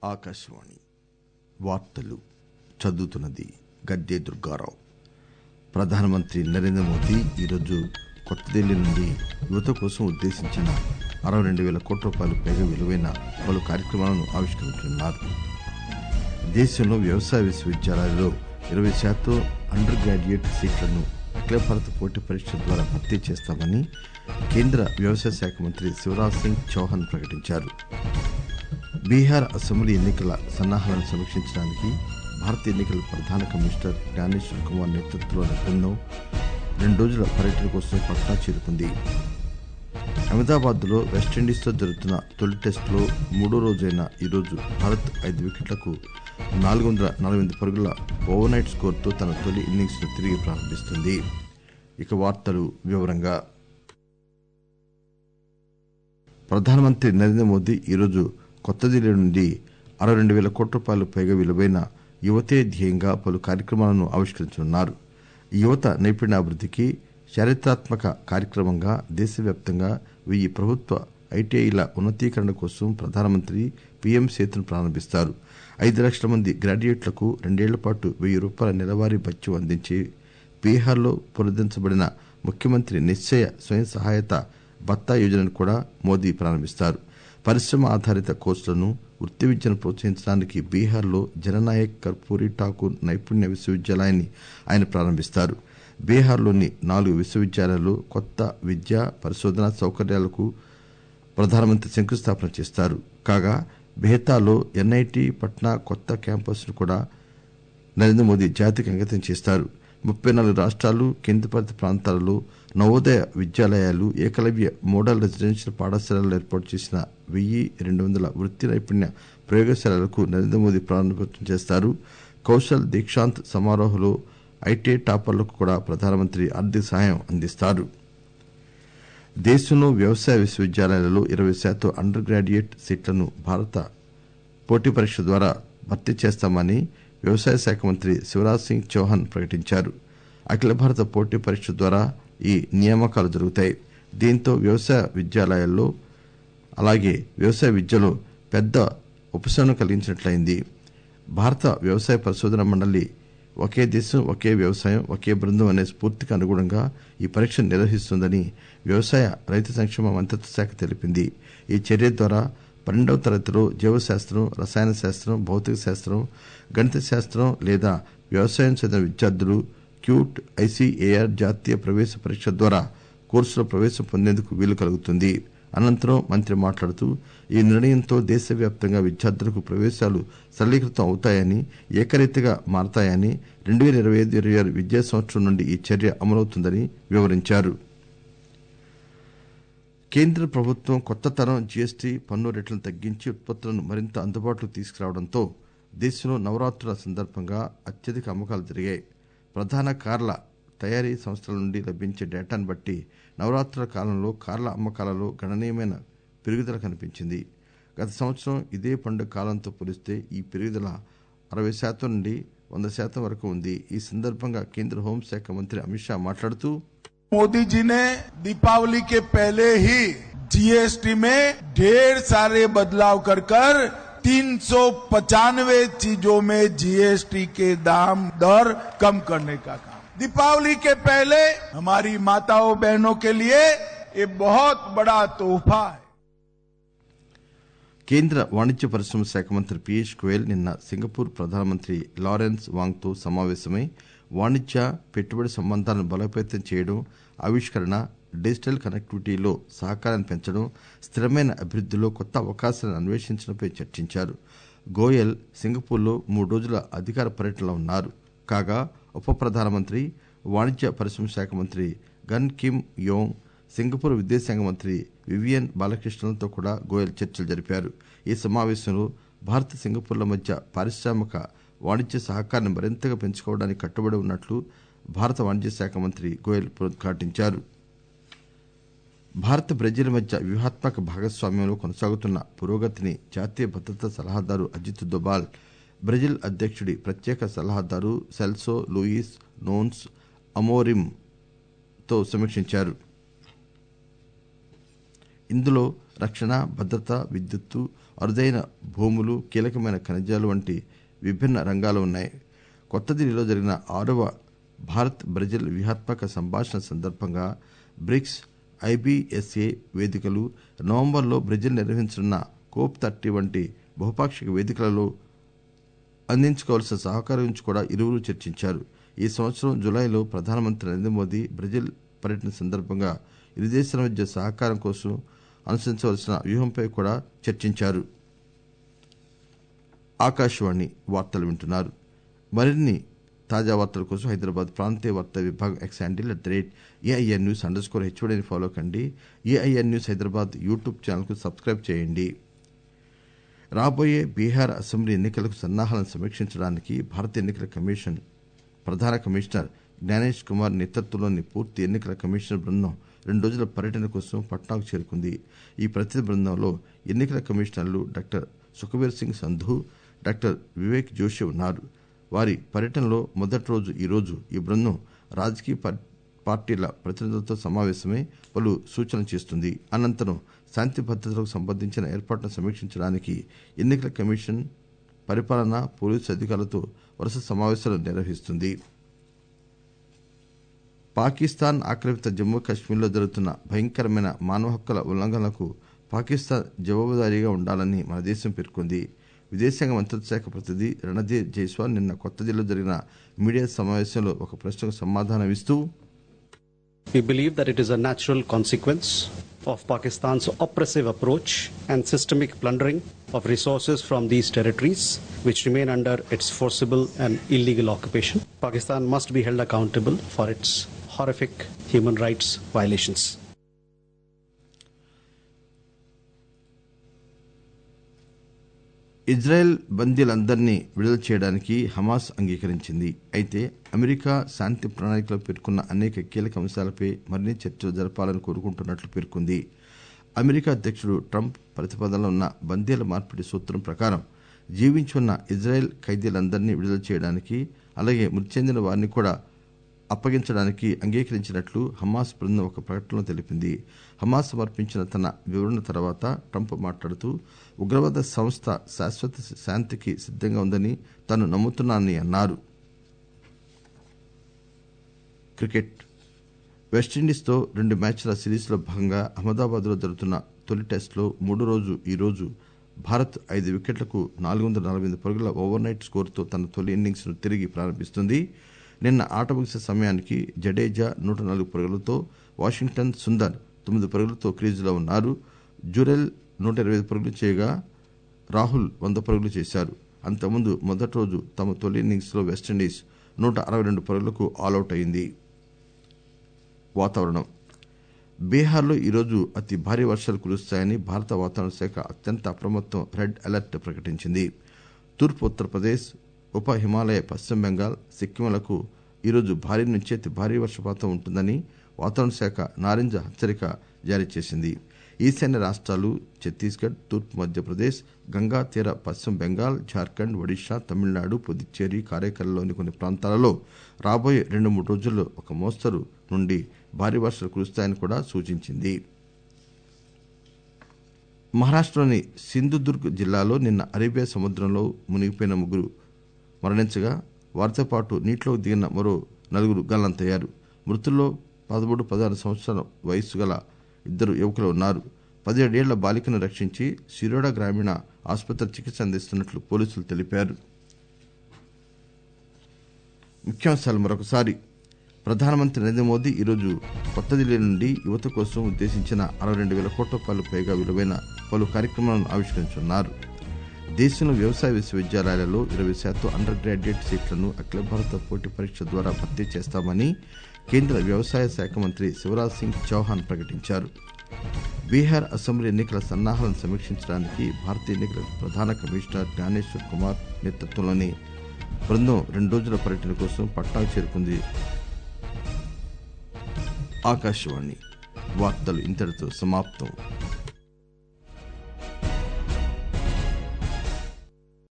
ఆకాశవాణి వార్తలు చదువుతున్నది గద్దె దుర్గారావు ప్రధానమంత్రి నరేంద్ర మోదీ ఈరోజు కొత్త ఢిల్లీ నుండి యువత కోసం ఉద్దేశించిన అరవై రెండు వేల కోట్ల రూపాయలు పైగా విలువైన పలు కార్యక్రమాలను ఆవిష్కరించనున్నారు దేశంలో వ్యవసాయ విశ్వవిద్యాలయాల్లో ఇరవై శాతం అండర్ గ్రాడ్యుయేట్ సీట్లను అఖిల భారత పోటీ పరీక్ష ద్వారా భర్తీ చేస్తామని కేంద్ర వ్యవసాయ శాఖ మంత్రి శివరాజ్ సింగ్ చౌహాన్ ప్రకటించారు బీహార్ అసెంబ్లీ ఎన్నికల సన్నాహాలను సమీక్షించడానికి భారత ఎన్నికల ప్రధాన కమిషనర్ జ్ఞానేశ్వర్ కుమార్ నేతృత్వంలోని బృందం రెండు రోజుల పర్యటన కోసం పట్నా చేరుకుంది అహ్మదాబాద్ లో వెస్టిండీస్ తో జరుగుతున్న తొలి టెస్టులో మూడో రోజైన ఈరోజు భారత్ ఐదు వికెట్లకు నాలుగు వందల నలభై ఎనిమిది పరుగుల ఓవర్ నైట్ స్కోర్తో తన తొలి ఇన్నింగ్స్ ను తిరిగి ప్రారంభిస్తుంది ఇక వార్తలు వివరంగా ప్రధానమంత్రి నరేంద్ర మోదీ ఈరోజు కొత్త ఢిల్లీ నుండి అరవై రెండు వేల కోట్ల రూపాయలు పైగా విలువైన యువతే ధ్యేయంగా పలు కార్యక్రమాలను ఆవిష్కరించనున్నారు యువత నైపుణ్యాభివృద్ధికి చారిత్రాత్మక కార్యక్రమంగా దేశవ్యాప్తంగా వెయ్యి ప్రభుత్వ ఐటీఐల ఉన్నతీకరణ కోసం ప్రధానమంత్రి పీఎం సేతును ప్రారంభిస్తారు ఐదు లక్షల మంది గ్రాడ్యుయేట్లకు రెండేళ్ల పాటు వెయ్యి రూపాయల నెలవారీ భత్యం అందించే బీహార్లో పునరుద్దరించబడిన ముఖ్యమంత్రి నిశ్చయ స్వయం సహాయత భత్తా యోజనను కూడా మోదీ ప్రారంభిస్తారు పరిశ్రమ ఆధారిత కోర్సులను వృత్తి విద్యను ప్రోత్సహించడానికి బీహార్లో జననాయక్ కర్పూరి ఠాకూర్ నైపుణ్య విశ్వవిద్యాలయాన్ని ఆయన ప్రారంభిస్తారు బీహార్లోని నాలుగు విశ్వవిద్యాలయాల్లో కొత్త విద్యా పరిశోధన సౌకర్యాలకు ప్రధానమంత్రి శంకుస్థాపన చేస్తారు కాగా బెహతాలో ఎన్ఐటి పట్నా కొత్త క్యాంపస్ ను కూడా నరేంద్ర మోదీ జాతికి అంకితం చేస్తారు ముప్పై నాలుగు రాష్ట్రాలు కేంద్రపాలిత ప్రాంతాలలో నవోదయ విద్యాలయాలు ఏకలవ్య మోడల్ రెసిడెన్షియల్ పాఠశాలలు ఏర్పాటు చేసిన వెయ్యి రెండు వందల వృత్తి నైపుణ్య ప్రయోగశాలలకు నరేంద్ర మోదీ ప్రారంభోత్సవం చేస్తారు కౌశల్ దీక్షాంత్ సమారోహంలో ఐటీఐ టాపర్లకు కూడా ప్రధానమంత్రి ఆర్థిక సహాయం అందిస్తారు దేశంలో వ్యవసాయ విశ్వవిద్యాలయాలలో ఇరవై శాతం అండర్ గ్రాడ్యుయేట్ సీట్లను భారత పోటీ పరీక్ష ద్వారా భర్తీ చేస్తామని వ్యవసాయ శాఖ మంత్రి శివరాజ్ సింగ్ చౌహాన్ ప్రకటించారు అఖిల భారత పోటీ పరీక్ష ద్వారా ఈ నియామకాలు జరుగుతాయి దీంతో వ్యవసాయ విద్యాలయాల్లో అలాగే వ్యవసాయ విద్యలో పెద్ద ఉపశమనం కలిగించినట్లయింది భారత వ్యవసాయ పరిశోధన మండలి ఒకే దేశం ఒకే వ్యవసాయం ఒకే బృందం అనే స్ఫూర్తికి అనుగుణంగా ఈ పరీక్ష నిర్వహిస్తుందని వ్యవసాయ రైతు సంక్షేమ మంత్రిత్వ శాఖ తెలిపింది ఈ చర్య ద్వారా పన్నెండవ తరగతిలో జీవశాస్త్రం రసాయన శాస్త్రం భౌతిక శాస్త్రం గణిత శాస్త్రం లేదా వ్యవసాయం చదివిన విద్యార్థులు క్యూట్ ఐసీఏఆర్ జాతీయ ప్రవేశ పరీక్ష ద్వారా కోర్సులో ప్రవేశం పొందేందుకు వీలు కలుగుతుంది అనంతరం మంత్రి మాట్లాడుతూ ఈ నిర్ణయంతో దేశవ్యాప్తంగా విద్యార్థులకు ప్రవేశాలు సరళీకృతం అవుతాయని ఏకరీతిగా మారతాయని రెండు పేల ఇరవై ఐదు ఇరవై ఆరు విద్యా సంవత్సరం నుండి ఈ చర్య అమలవుతుందని వివరించారు కేంద్ర ప్రభుత్వం కొత్త తరం జీఎస్టీ పన్ను రేట్లను తగ్గించి ఉత్పత్తులను మరింత అందుబాటులోకి తీసుకురావడంతో దేశంలో నవరాత్రుల సందర్భంగా అత్యధిక అమ్మకాలు జరిగాయి ప్రధాన కార్ల తయారీ సంస్థల నుండి లభించే డేటాను బట్టి నవరాత్రుల కాలంలో కార్ల అమ్మకాలలో గణనీయమైన పెరుగుదల కనిపించింది గత సంవత్సరం ఇదే పండుగ కాలంతో పోలిస్తే ఈ పెరుగుదల అరవై శాతం నుండి వంద శాతం వరకు ఉంది ఈ సందర్భంగా కేంద్ర హోంశాఖ మంత్రి అమిత్ షా మాట్లాడుతూ मोदी जी ने दीपावली के पहले ही जीएसटी में ढेर सारे बदलाव कर कर तीन सौ पचानवे चीजों में जीएसटी के दाम दर कम करने का काम दीपावली के पहले हमारी माताओं बहनों के लिए ये बहुत बड़ा तोहफा है కేంద్ర వాణిజ్య పరిశ్రమ శాఖ మంత్రి పీయూష్ గోయల్ నిన్న సింగపూర్ ప్రధానమంత్రి లారెన్స్ వాంగ్ తో సమావేశమై వాణిజ్య పెట్టుబడి సంబంధాలను బలోపేతం చేయడం ఆవిష్కరణ డిజిటల్ కనెక్టివిటీలో సహకారాన్ని పెంచడం స్థిరమైన అభివృద్దిలో కొత్త అవకాశాలను అన్వేషించడంపై చర్చించారు గోయల్ సింగపూర్లో మూడు రోజుల అధికార పర్యటనలో ఉన్నారు కాగా ఉప ప్రధానమంత్రి వాణిజ్య పరిశ్రమ శాఖ మంత్రి గన్ కిమ్ యోంగ్ సింగపూర్ విదేశాంగ మంత్రి వివియన్ బాలకృష్ణన్తో కూడా గోయల్ చర్చలు జరిపారు ఈ సమావేశంలో భారత్ సింగపూర్ల మధ్య పారిశ్రామిక వాణిజ్య సహకారాన్ని మరింతగా పెంచుకోవడానికి కట్టుబడి ఉన్నట్లు భారత వాణిజ్య శాఖ మంత్రి గోయల్ పునరుద్ఘాటించారు భారత్ బ్రెజిల్ మధ్య వ్యూహాత్మక భాగస్వామ్యంలో కొనసాగుతున్న పురోగతిని జాతీయ భద్రతా సలహాదారు అజిత్ దోబాల్ బ్రెజిల్ అధ్యక్షుడి ప్రత్యేక సలహాదారు సెల్సో లూయిస్ నోన్స్ అమోరిమ్ తో సమీక్షించారు ఇందులో రక్షణ భద్రత విద్యుత్తు అరుదైన భూములు కీలకమైన ఖనిజాలు వంటి విభిన్న రంగాలు ఉన్నాయి కొత్త ఢిల్లీలో జరిగిన ఆరవ భారత్ బ్రెజిల్ వ్యూహాత్మక సంభాషణ సందర్భంగా బ్రిక్స్ ఐబిఎస్ఏ వేదికలు నవంబర్లో బ్రెజిల్ నిర్వహించనున్న కోప్ థర్టీ వంటి బహుపాక్షిక వేదికలలో అందించుకోవాల్సిన సహకారం గురించి కూడా ఇరువురు చర్చించారు ఈ సంవత్సరం జులైలో ప్రధానమంత్రి నరేంద్ర మోదీ బ్రెజిల్ పర్యటన సందర్భంగా ఇరు దేశాల మధ్య సహకారం కోసం అనుసరించవలసిన వ్యూహంపై కూడా చర్చించారు ఆకాశవాణి వార్తలు వింటున్నారు మరిన్ని తాజా వార్తల కోసం హైదరాబాద్ ప్రాంతీయ వార్తా విభాగం X handle at the rate AIR news underscore హెచ్ఓడిని ఫాలో కండి ఏఐఎన్ న్యూస్ హైదరాబాద్ యూట్యూబ్ ఛానల్కు సబ్స్క్రైబ్ చేయండి రాబోయే బీహార్ అసెంబ్లీ ఎన్నికలకు సన్నాహాలను సమీక్షించడానికి భారత ఎన్నికల కమిషన్ ప్రధాన కమిషనర్ జ్ఞానేష్ కుమార్ నేతృత్వంలోని పూర్తి ఎన్నికల కమిషనర్ బృందం రెండు రోజుల పర్యటన కోసం పట్నాకు చేరుకుంది ఈ ప్రతినిధి బృందంలో ఎన్నికల కమిషనర్లు డాక్టర్ సుఖబీర్ సింగ్ సంధు డాక్టర్ వివేక్ జోషి ఉన్నారు వారి పర్యటనలో మొదటి రోజు ఈ రోజు ఈ బృందం రాజకీయ పా- పార్టీల ప్రతినిధులతో సమావేశమై పలు సూచనలు చేస్తుంది అనంతరం శాంతి భద్రతలకు సంబంధించిన ఏర్పాట్లను సమీక్షించడానికి ఎన్నికల కమిషన్ పరిపాలన పోలీసు అధికారులతో వరుస సమావేశాలు నిర్వహిస్తుంది పాకిస్తాన్ ఆక్రమిత జమ్మూ కాశ్మీర్లో జరుగుతున్న భయంకరమైన మానవ హక్కుల ఉల్లంఘనలకు పాకిస్తాన్ జవాబుదారీగా ఉండాలని మన దేశం పేర్కొంది విదేశాంగ మంత్రిత్వ శాఖ ప్రతినిధి రణధీర్ జైస్వాల్ నిన్న కొత్త ఢిల్లీలో జరిగిన మీడియా సమావేశంలో ఒక ప్రశ్నకు సమాధానం ఇస్తూ We believe that it is a natural consequence of Pakistan's oppressive approach and systemic plundering of resources from these territories, which remain under its forcible and illegal occupation. Pakistan must be held accountable for its horrific human rights violations. Israel బందీలందరినీ విడుదల చేయడానికి Hamas అంగీకరించింది అయితే America శాంతి ప్రణాళికలో పేర్కొన్న అనేక కీలక అంశాలపై మరిన్ని చర్చలు జరపాలని కోరుకుంటున్నట్లు పేర్కొంది అమెరికా అధ్యక్షుడు ట్రంప్ ప్రతిపాదనలో ఉన్న బందీల మార్పిడి సూత్రం ప్రకారం జీవించి ఉన్న ఇజ్రాయెల్ ఖైదీలందరినీ విడుదల చేయడానికి అలాగే మృతి చెందిన వారిని కూడా అప్పగించడానికి అంగీకరించినట్లు హమాస్ బృందం ఒక ప్రకటనలో తెలిపింది హమాస్ సమర్పించిన తన వివరణ తర్వాత ట్రంప్ మాట్లాడుతూ ఉగ్రవాద సంస్థ శాశ్వత శాంతికి సిద్ధంగా ఉందని తాను నమ్ముతున్నానని అన్నారు క్రికెట్ వెస్టిండీస్తో రెండు మ్యాచ్ల సిరీస్లో భాగంగా అహ్మదాబాద్లో జరుగుతున్న తొలి టెస్టులో మూడో రోజు ఈ రోజు భారత్ ఐదు వికెట్లకు నాలుగు వందల నలభై ఎనిమిది పరుగుల ఓవర్ నైట్ స్కోరుతో తన తొలి ఇన్నింగ్స్ ను తిరిగి ప్రారంభిస్తుంది నిన్న ఆట ముగిసే సమయానికి జడేజా నూట నాలుగు పరుగులతో వాషింగ్టన్ సుందర్ తొమ్మిది పరుగులతో క్రీజులో ఉన్నారు జురెల్ నూట ఇరవై ఐదు పరుగులు చేయగా రాహుల్ వంద పరుగులు చేశారు అంతకుముందు మొదటి రోజు తమ తొలి ఇన్నింగ్స్ లో వెస్టిండీస్ నూట అరవై రెండు పరుగులకు ఆలౌట్ అయింది వాతావరణం బీహార్లో ఈరోజు అతి భారీ వర్షాలు కురుస్తాయని భారత వాతావరణ శాఖ అత్యంత అప్రమత్తం రెడ్ అలర్ట్ ప్రకటించింది తూర్పు ఉత్తరప్రదేశ్ ఉప హిమాలయ పశ్చిమ బెంగాల్ సిక్కింలకు ఈరోజు భారీ నుంచి అతి భారీ వర్షపాతం ఉంటుందని వాతావరణ శాఖ నారింజ హెచ్చరిక జారీ చేసింది ఈశాన్య రాష్ట్రాలు ఛత్తీస్గఢ్ తూర్పు మధ్యప్రదేశ్ గంగా తీర పశ్చిమ బెంగాల్ జార్ఖండ్ ఒడిశా తమిళనాడు పుదుచ్చేరి కారైకల్లోని కొన్ని ప్రాంతాలలో రాబోయే రెండు మూడు రోజుల్లో ఒక మోస్తరు నుండి భారీ వర్షాలు కురుస్తాయని కూడా సూచించింది మహారాష్ట్రలోని సింధుదుర్గ్ జిల్లాలో నిన్న అరేబియా సముద్రంలో మునిగిపోయిన ముగ్గురు మరణించగా వారితో పాటు నీటిలోకి దిగిన మరో నలుగురు గల్లంతయ్యారు మృతుల్లో పదమూడు పదహారు సంవత్సరాల వయస్సు గల ఇద్దరు యువకులు ఉన్నారు పదిహేడేళ్ల బాలికను రక్షించి సిరోడా గ్రామీణ ఆసుపత్రి చికిత్స అందిస్తున్నట్లు పోలీసులు తెలిపారు ముఖ్యాంశాలు మరొకసారి ప్రధానమంత్రి నరేంద్ర మోదీ ఈరోజు కొత్త ఢిల్లీ నుండి యువత కోసం ఉద్దేశించిన అరవై రెండు వేల కోట్ల రూపాయలు పైగా విలువైన పలు కార్యక్రమాలను ఆవిష్కరించనున్నారు దేశంలో వ్యవసాయ విశ్వవిద్యాలయాలలో ఇరవై శాతం అండర్ గ్రాడ్యుయేట్ సీట్లను అఖిల భారత పోటీ పరీక్ష ద్వారా భర్తీ చేస్తామని కేంద్ర వ్యవసాయ శాఖ మంత్రి శివరాజ్ సింగ్ చౌహాన్ ప్రకటించారు బీహార్ అసెంబ్లీ ఎన్నికల సన్నాహాలను సమీక్షించడానికి భారత ఎన్నికల ప్రధాన కమిషనర్ జ్ఞానేశ్వర్ కుమార్ నేతృత్వంలోని బృందం రెండు రోజుల పర్యటన కోసం పట్నాకు చేరుకుంది ఆకాశవాణి వార్తలు ఇంతటితో సమాప్తం